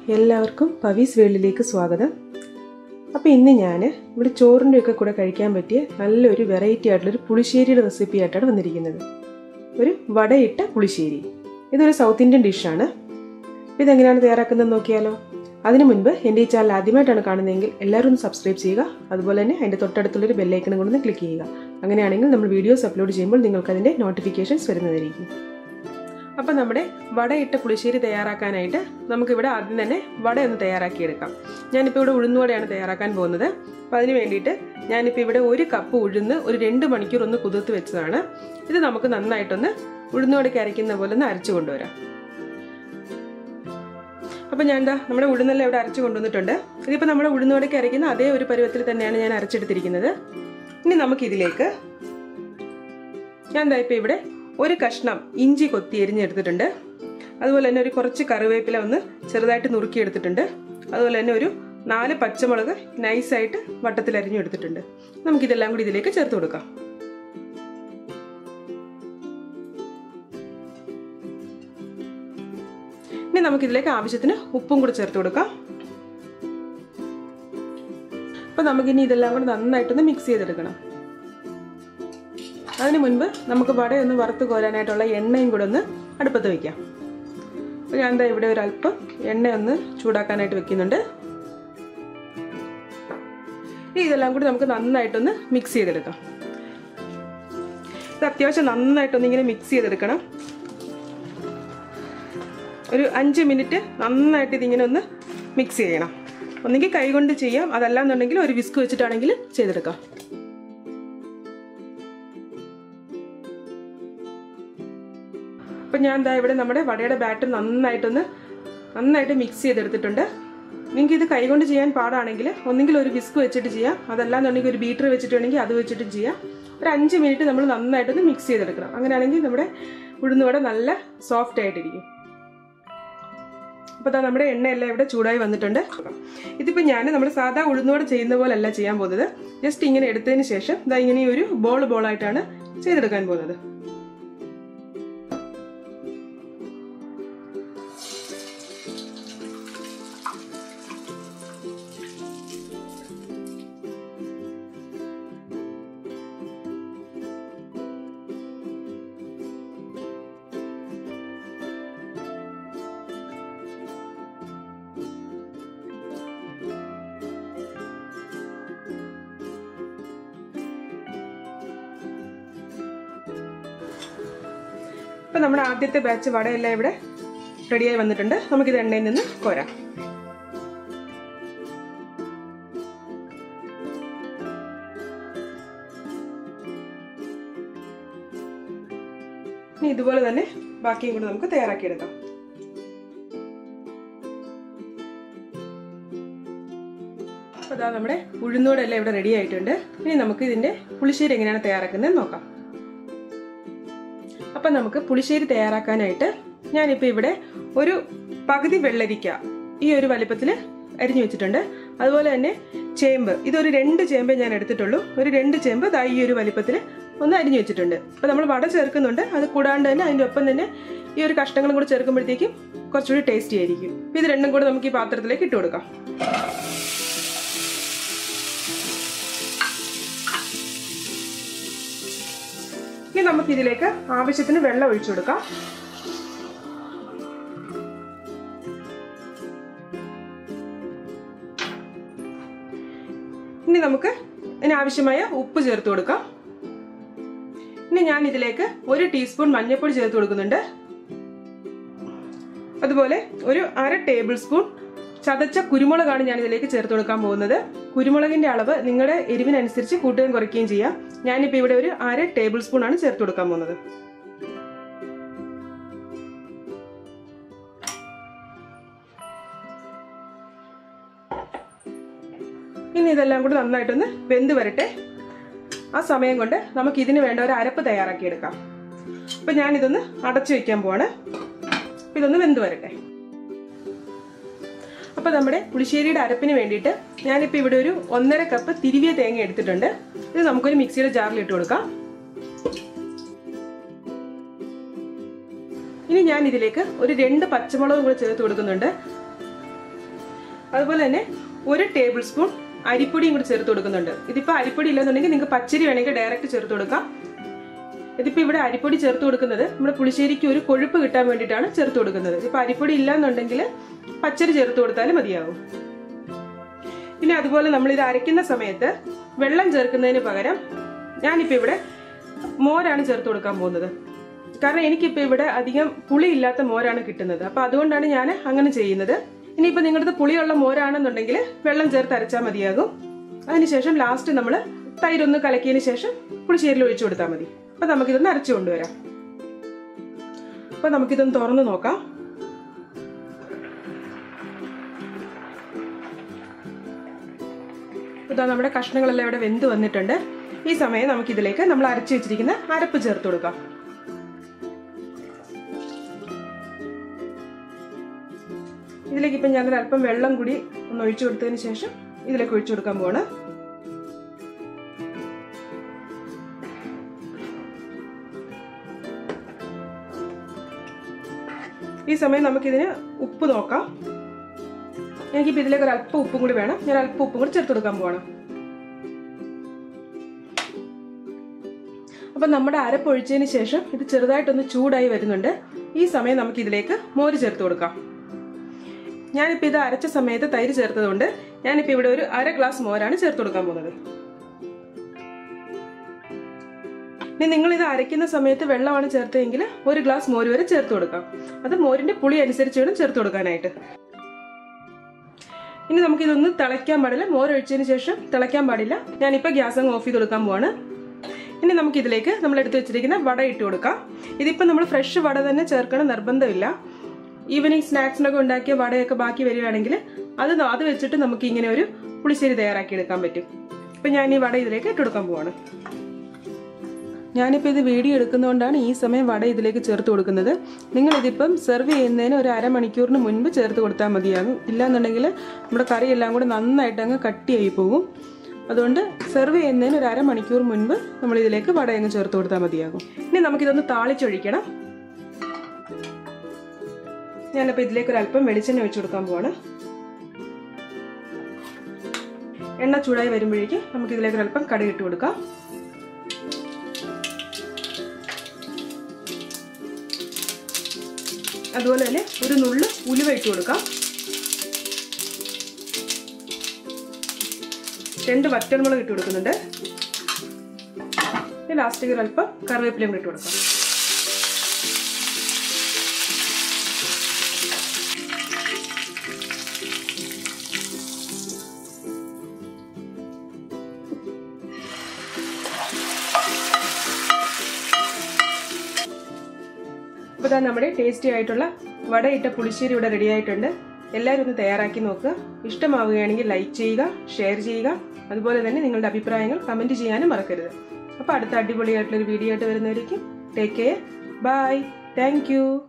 എല്ലാവർക്കും പവീസ് വേൾഡിലേക്ക് സ്വാഗതം അപ്പോൾ ഇന്ന് ഞാൻ ഇവിടെ ചോറിൻ്റെ ഒക്കെ കൂടെ കഴിക്കാൻ പറ്റിയ നല്ലൊരു വെറൈറ്റി ആയിട്ടുള്ളൊരു പുളിശ്ശേരിയുടെ റെസിപ്പി ആയിട്ടാണ് വന്നിരിക്കുന്നത് ഒരു വടയിട്ട പുളിശ്ശേരി ഇതൊരു സൗത്ത് ഇന്ത്യൻ ഡിഷാണ് ഇതെങ്ങനെയാണ് തയ്യാറാക്കുന്നത് നോക്കിയാലോ അതിനു മുൻപ് എൻ്റെ ഈ ചാനൽ ആദ്യമായിട്ടാണ് കാണുന്നതെങ്കിൽ എല്ലാവരും ഒന്ന് സബ്സ്ക്രൈബ് ചെയ്യുക അതുപോലെ തന്നെ അതിൻ്റെ തൊട്ടടുത്തുള്ളൊരു ബെല്ലൈക്കണും കൊണ്ടൊന്ന് ക്ലിക്ക് ചെയ്യുക അങ്ങനെയാണെങ്കിൽ നമ്മൾ വീഡിയോസ് അപ്ലോഡ് ചെയ്യുമ്പോൾ നിങ്ങൾക്ക് അതിൻ്റെ നോട്ടിഫിക്കേഷൻസ് വരുന്നതായിരിക്കും അപ്പം നമ്മുടെ വടയിട്ട പുളിശ്ശേരി തയ്യാറാക്കാനായിട്ട് നമുക്കിവിടെ ആദ്യം തന്നെ വട ഒന്ന് തയ്യാറാക്കിയെടുക്കാം ഞാനിപ്പോൾ ഇവിടെ ഉഴുന്നുവടയാണ് തയ്യാറാക്കാൻ പോകുന്നത് അപ്പോൾ അതിന് വേണ്ടിയിട്ട് ഞാനിപ്പോൾ ഇവിടെ ഒരു കപ്പ് ഉഴുന്ന് ഒരു രണ്ട് മണിക്കൂർ ഒന്ന് കുതിർത്ത് വെച്ചതാണ് ഇത് നമുക്ക് നന്നായിട്ടൊന്ന് ഉഴുന്നുവടയ്ക്ക് അരയ്ക്കുന്ന പോലെ ഒന്ന് അരച്ചു കൊണ്ടുവരാം അപ്പം ഞാൻ എന്താ നമ്മുടെ ഉഴുന്നെല്ലാം ഇവിടെ അരച്ചു കൊണ്ടുവന്നിട്ടുണ്ട് ഇതിപ്പോൾ നമ്മുടെ ഉഴുന്നുവടയ്ക്ക് അരയ്ക്കുന്ന അതേ ഒരു പരുവത്തിൽ തന്നെയാണ് ഞാൻ അരച്ചെടുത്തിരിക്കുന്നത് ഇനി നമുക്കിതിലേക്ക് ഞാൻ എന്താ ഇപ്പോൾ ഇവിടെ ഒരു കഷ്ണം ഇഞ്ചി കൊത്തി എരിഞ്ഞെടുത്തിട്ടുണ്ട് അതുപോലെ തന്നെ ഒരു കുറച്ച് കറിവേപ്പില ഒന്ന് ചെറുതായിട്ട് നുറുക്കിയെടുത്തിട്ടുണ്ട് അതുപോലെ തന്നെ ഒരു നാല് പച്ചമുളക് നൈസായിട്ട് വട്ടത്തിൽ അരിഞ്ഞെടുത്തിട്ടുണ്ട് നമുക്കിതെല്ലാം കൂടി ഇതിലേക്ക് ചേർത്ത് കൊടുക്കാം ഇനി നമുക്കിതിലേക്ക് ആവശ്യത്തിന് ഉപ്പും കൂടി ചേർത്ത് കൊടുക്കാം അപ്പോൾ നമുക്കിനി ഇതെല്ലാം കൂടി നന്നായിട്ടൊന്ന് മിക്സ് ചെയ്തെടുക്കണം അതിന് മുൻപ് നമുക്ക് വടയൊന്ന് വറുത്ത് കോരാനായിട്ടുള്ള എണ്ണയും കൂടെ ഒന്ന് അടുപ്പത്ത് വയ്ക്കാം അപ്പോൾ ഞാൻ എന്താ ഇവിടെ ഒരു അല്പം എണ്ണ ഒന്ന് ചൂടാക്കാനായിട്ട് വെക്കുന്നുണ്ട് ഇനി ഇതെല്ലാം കൂടി നമുക്ക് നന്നായിട്ടൊന്ന് മിക്സ് ചെയ്തെടുക്കാം ഇത് അത്യാവശ്യം നന്നായിട്ടൊന്ന് ഇങ്ങനെ മിക്സ് ചെയ്തെടുക്കണം ഒരു അഞ്ച് മിനിറ്റ് നന്നായിട്ട് ഇതിങ്ങനെ ഒന്ന് മിക്സ് ചെയ്യണം ഒന്നെങ്കിൽ കൈകൊണ്ട് ചെയ്യാം അതല്ലാന്നുണ്ടെങ്കിൽ ഒരു വിസ്ക് വെച്ചിട്ടാണെങ്കിൽ ചെയ്തെടുക്കാം അപ്പം ഞാൻ എന്താ ഇവിടെ നമ്മുടെ വടയുടെ ബാറ്റർ നന്നായിട്ടൊന്ന് നന്നായിട്ട് മിക്സ് ചെയ്തെടുത്തിട്ടുണ്ട് നിങ്ങൾക്ക് ഇത് കൈകൊണ്ട് ചെയ്യാൻ പാടാണെങ്കിൽ ഒന്നെങ്കിൽ ഒരു വിസ്ക് വെച്ചിട്ട് ചെയ്യാം അതല്ലാന്നുണ്ടെങ്കിൽ ഒരു ബീറ്റർ വെച്ചിട്ട് വേണമെങ്കിൽ അത് വെച്ചിട്ടും ചെയ്യാം ഒരു അഞ്ച് മിനിറ്റ് നമ്മൾ നന്നായിട്ടൊന്ന് മിക്സ് ചെയ്തെടുക്കണം അങ്ങനെയാണെങ്കിൽ നമ്മുടെ ഉഴുന്നുവട നല്ല സോഫ്റ്റ് ആയിട്ടിരിക്കും അപ്പോൾ നമ്മുടെ എണ്ണയെല്ലാം ഇവിടെ ചൂടായി വന്നിട്ടുണ്ട് ഇതിപ്പോൾ ഞാൻ നമ്മുടെ സാധാ ഉഴുന്നുവട ചെയ്യുന്ന പോലല്ല ചെയ്യാൻ പോകുന്നത് ജസ്റ്റ് ഇങ്ങനെ എടുത്തതിന് ശേഷം ഇതാ ഇങ്ങനെ ഒരു ബോൾ ബോളായിട്ടാണ് ചെയ്തെടുക്കാൻ പോകുന്നത് ഇപ്പം നമ്മുടെ ആദ്യത്തെ ബാച്ച് വടയെല്ലാം ഇവിടെ റെഡിയായി വന്നിട്ടുണ്ട് നമുക്കിത് എണ്ണയിൽ നിന്ന് കോരാം ഇനി ഇതുപോലെ തന്നെ ബാക്കിയും കൂടി നമുക്ക് തയ്യാറാക്കിയെടുക്കാം അപ്പോൾ അതാ നമ്മുടെ ഉഴുന്നോടെല്ലാം ഇവിടെ റെഡി ആയിട്ടുണ്ട് ഇനി നമുക്ക് ഇതിൻ്റെ പുളിശ്ശേരി എങ്ങനെയാണ് തയ്യാറാക്കുന്നത് നോക്കാം അപ്പം നമുക്ക് പുളിശ്ശേരി തയ്യാറാക്കാനായിട്ട് ഞാനിപ്പോൾ ഇവിടെ ഒരു പകുതി വെള്ളരിക്ക ഈ ഒരു വലിപ്പത്തിൽ അരിഞ്ഞു വെച്ചിട്ടുണ്ട് അതുപോലെ തന്നെ ചേമ്പ് ഇതൊരു രണ്ട് ചേമ്പേ ഞാൻ എടുത്തിട്ടുള്ളൂ ഒരു രണ്ട് ചേമ്പ് ദാ ഈ ഒരു വലിപ്പത്തിൽ ഒന്ന് അരിഞ്ഞു വെച്ചിട്ടുണ്ട് അപ്പോൾ നമ്മൾ വട ചേർക്കുന്നുണ്ട് അത് കൂടാണ്ട് തന്നെ അതിൻ്റെ ഒപ്പം തന്നെ ഈ ഒരു കഷ്ണങ്ങളും കൂടെ ചേർക്കുമ്പോഴത്തേക്കും കുറച്ചുകൂടി ടേസ്റ്റി ആയിരിക്കും ഇത് രണ്ടും കൂടെ നമുക്ക് ഈ പാത്രത്തിലേക്ക് ഇട്ട് കൊടുക്കാം ഇനി നമുക്ക് ഇതിലേക്ക് ആവശ്യത്തിന് വെള്ളം ഒഴിച്ചു കൊടുക്കാം ഇനി നമുക്ക് ഇതിനാവശ്യമായ ഉപ്പ് ചേർത്ത് കൊടുക്കാം ഇനി ഞാൻ ഇതിലേക്ക് ഒരു ടീസ്പൂൺ മഞ്ഞൾപ്പൊടി ചേർത്ത് കൊടുക്കുന്നുണ്ട് അതുപോലെ ഒരു അര ടേബിൾ സ്പൂൺ ചതച്ച കുരുമുളകാണ് ഞാൻ ഇതിലേക്ക് ചേർത്ത് കൊടുക്കാൻ പോകുന്നത് കുരുമുളകിന്റെ അളവ് നിങ്ങളുടെ എരിവിനനുസരിച്ച് കൂട്ടുകയും കുറയ്ക്കുകയും ചെയ്യാം ഞാനിപ്പോൾ ഇവിടെ ഒരു അര ടേബിൾ സ്പൂൺ ആണ് ചേർത്ത് കൊടുക്കാൻ പോകുന്നത് ഇനി ഇതെല്ലാം കൂടി നന്നായിട്ടൊന്ന് വെന്ത് വരട്ടെ ആ സമയം കൊണ്ട് നമുക്ക് ഇതിന് വേണ്ട ഒരു അരപ്പ് തയ്യാറാക്കിയെടുക്കാം അപ്പം ഞാനിതൊന്ന് അടച്ചു വെക്കാൻ പോവാണ് ഇതൊന്ന് വെന്ത് വരട്ടെ അപ്പോൾ നമ്മുടെ പുളിശ്ശേരിയുടെ അരപ്പിന് വേണ്ടിയിട്ട് ഞാനിപ്പോൾ ഇവിടെ ഒരു ഒന്നര കപ്പ് തിരുവിയ തേങ്ങ എടുത്തിട്ടുണ്ട് ഇത് നമുക്കൊരു മിക്സിയുടെ ജാറിൽ ഇട്ട് കൊടുക്കാം ഇനി ഞാൻ ഇതിലേക്ക് ഒരു രണ്ട് പച്ചമുളകും കൂടെ ചേർത്ത് കൊടുക്കുന്നുണ്ട് അതുപോലെ തന്നെ ഒരു ടേബിൾ സ്പൂൺ അരിപ്പൊടിയും കൂടി ചേർത്ത് കൊടുക്കുന്നുണ്ട് ഇതിപ്പോൾ അരിപ്പൊടി ഇല്ലെന്നുണ്ടെങ്കിൽ നിങ്ങൾക്ക് പച്ചരി വേണമെങ്കിൽ ഡയറക്റ്റ് ചേർത്ത് കൊടുക്കാം ഇതിപ്പോൾ ഇവിടെ അരിപ്പൊടി ചേർത്ത് കൊടുക്കുന്നത് നമ്മുടെ പുളിശ്ശേരിക്ക് ഒരു കൊഴുപ്പ് കിട്ടാൻ വേണ്ടിയിട്ടാണ് ചേർത്ത് കൊടുക്കുന്നത് ഇപ്പോൾ അരിപ്പൊടി ഇല്ലാന്നുണ്ടെങ്കിൽ പച്ചരി ചേർത്ത് കൊടുത്താലും മതിയാകും പിന്നെ അതുപോലെ നമ്മൾ ഇത് അരയ്ക്കുന്ന സമയത്ത് വെള്ളം ചേർക്കുന്നതിന് പകരം ഞാനിപ്പോൾ ഇവിടെ മോരാണ് ചേർത്ത് കൊടുക്കാൻ പോകുന്നത് കാരണം എനിക്കിപ്പോൾ ഇവിടെ അധികം പുളി ഇല്ലാത്ത മോരാണ് കിട്ടുന്നത് അപ്പോൾ അതുകൊണ്ടാണ് ഞാൻ അങ്ങനെ ചെയ്യുന്നത് ഇനിയിപ്പോൾ നിങ്ങളുടെ പുളിയുള്ള മോരാണെന്നുണ്ടെങ്കിൽ വെള്ളം ചേർത്ത് അരച്ചാൽ മതിയാകും അതിനുശേഷം ലാസ്റ്റ് നമ്മൾ തൈരൊന്ന് കലക്കിയതിന് ശേഷം പുളിശ്ശേരിയിൽ ഒഴിച്ചു കൊടുത്താൽ മതി അപ്പം നമുക്കിതൊന്ന് അരച്ചു കൊണ്ടുവരാം അപ്പം നമുക്കിതൊന്ന് തുറന്ന് നോക്കാം ഇതാ നമ്മുടെ കഷ്ണങ്ങളെല്ലാം ഇവിടെ വെന്ത് വന്നിട്ടുണ്ട് ഈ സമയം നമുക്കിതിലേക്ക് നമ്മൾ അരച്ചു വെച്ചിരിക്കുന്ന അരപ്പ് ചേർത്ത് കൊടുക്കാം ഇതിലേക്ക് ഇപ്പം ഞാനൊരു അല്പം വെള്ളം കൂടി ഒന്ന് ഒഴിച്ചു കൊടുത്തതിന് ശേഷം ഇതിലേക്ക് ഒഴിച്ചു കൊടുക്കാൻ പോവാണ് ഈ സമയം നമുക്കിതിന് ഉപ്പ് നോക്കാം എനിക്കിപ്പോൾ ഇതിലേക്ക് ഒരു അല്പം ഉപ്പും കൂടി വേണം ഞാൻ അല്പം ഉപ്പും കൂടി ചേർത്ത് കൊടുക്കാൻ പോവാണ് അപ്പം നമ്മുടെ അരപ്പൊഴിച്ചതിന് ശേഷം ഇത് ചെറുതായിട്ടൊന്ന് ചൂടായി വരുന്നുണ്ട് ഈ സമയം നമുക്ക് ഇതിലേക്ക് മോര് ചേർത്ത് കൊടുക്കാം ഞാനിപ്പോൾ ഇത് അരച്ച സമയത്ത് തൈര് ചേർത്തതുകൊണ്ട് ഞാനിപ്പോൾ ഇവിടെ ഒരു അര ഗ്ലാസ് മോരാണ് ചേർത്ത് കൊടുക്കാൻ പോകുന്നത് ഇനി നിങ്ങൾ ഇത് അരയ്ക്കുന്ന സമയത്ത് വെള്ളമാണ് ചേർത്തതെങ്കിൽ ഒരു ഗ്ലാസ് മോര് വരെ ചേർത്ത് കൊടുക്കാം അത് മോരിന്റെ പുളി അനുസരിച്ച് വേണം ചേർത്ത് കൊടുക്കാനായിട്ട് ഇനി നമുക്കിതൊന്ന് തിളയ്ക്കാൻ പാടില്ല മോരൊഴിച്ചതിന് ശേഷം തിളയ്ക്കാൻ പാടില്ല ഞാനിപ്പോൾ ഗ്യാസ് അങ്ങ് ഓഫ് ചെയ്ത് കൊടുക്കാൻ പോവാണ് ഇനി നമുക്ക് ഇതിലേക്ക് നമ്മൾ എടുത്തു വെച്ചിരിക്കുന്ന വട ഇട്ട് കൊടുക്കാം ഇതിപ്പോൾ നമ്മൾ ഫ്രഷ് വട തന്നെ ചേർക്കണം നിർബന്ധമില്ല ഈവനിങ് സ്നാക്സിനൊക്കെ ഉണ്ടാക്കിയ വടയൊക്കെ ബാക്കി വരികയാണെങ്കിൽ അത് അത് വെച്ചിട്ട് നമുക്ക് ഇങ്ങനെ ഒരു പുളിശ്ശേരി തയ്യാറാക്കി എടുക്കാൻ പറ്റും ഇപ്പം ഞാൻ ഈ വട ഇതിലേക്ക് ഇട്ട് കൊടുക്കാൻ പോവാണ് ഞാനിപ്പോൾ ഇത് വീഡിയോ എടുക്കുന്നതുകൊണ്ടാണ് ഈ സമയം വട ഇതിലേക്ക് ചേർത്ത് കൊടുക്കുന്നത് നിങ്ങൾ ഇതിപ്പം സെർവ് ചെയ്യുന്നതിന് ഒരു അരമണിക്കൂറിന് മുൻപ് ചേർത്ത് കൊടുത്താൽ മതിയാകും ഇല്ലാന്നുണ്ടെങ്കിൽ നമ്മുടെ കറി എല്ലാം കൂടെ നന്നായിട്ട് അങ്ങ് കട്ടിയായി പോകും അതുകൊണ്ട് സെർവ് ചെയ്യുന്നതിന് ഒരു അരമണിക്കൂർ മുൻപ് നമ്മൾ ഇതിലേക്ക് വട അങ്ങ് ചേർത്ത് കൊടുത്താൽ മതിയാകും ഇനി നമുക്കിതൊന്ന് താളിച്ചൊഴിക്കണം ഞാനപ്പോൾ ഇതിലേക്ക് ഒരു അല്പം വെളിച്ചെണ്ണ ഒഴിച്ചു കൊടുക്കാൻ പോവാണ് എണ്ണ ചൂടായി വരുമ്പോഴേക്കും നമുക്ക് ഇതിലേക്ക് ഒരു അല്പം കടുക് ഇട്ട് കൊടുക്കാം അതുപോലെ തന്നെ ഒരു നുള്ള് ഉലുവ ഇട്ട് കൊടുക്കാം രണ്ട് വറ്റൽമുളക് ഇട്ട് കൊടുക്കുന്നുണ്ട് ലാസ്റ്റ് ഒരു അല്പം കറിവേപ്പിലയും കൂടി ഇട്ട് കൊടുക്കാം അപ്പോൾ ഇതാ നമ്മുടെ ടേസ്റ്റി ആയിട്ടുള്ള വടയിട്ട പുളിശ്ശേരി ഇവിടെ റെഡി ആയിട്ടുണ്ട് എല്ലാവരും ഒന്ന് തയ്യാറാക്കി നോക്കുക ഇഷ്ടമാവുകയാണെങ്കിൽ ലൈക്ക് ചെയ്യുക ഷെയർ ചെയ്യുക അതുപോലെ തന്നെ നിങ്ങളുടെ അഭിപ്രായങ്ങൾ കമൻറ്റ് ചെയ്യാനും മറക്കരുത് അപ്പോൾ അടുത്ത അടിപൊളിയായിട്ടുള്ളൊരു വീഡിയോ ആയിട്ട് വരുന്നവരേക്കും ടേക്ക് കെയർ ബൈ താങ്ക്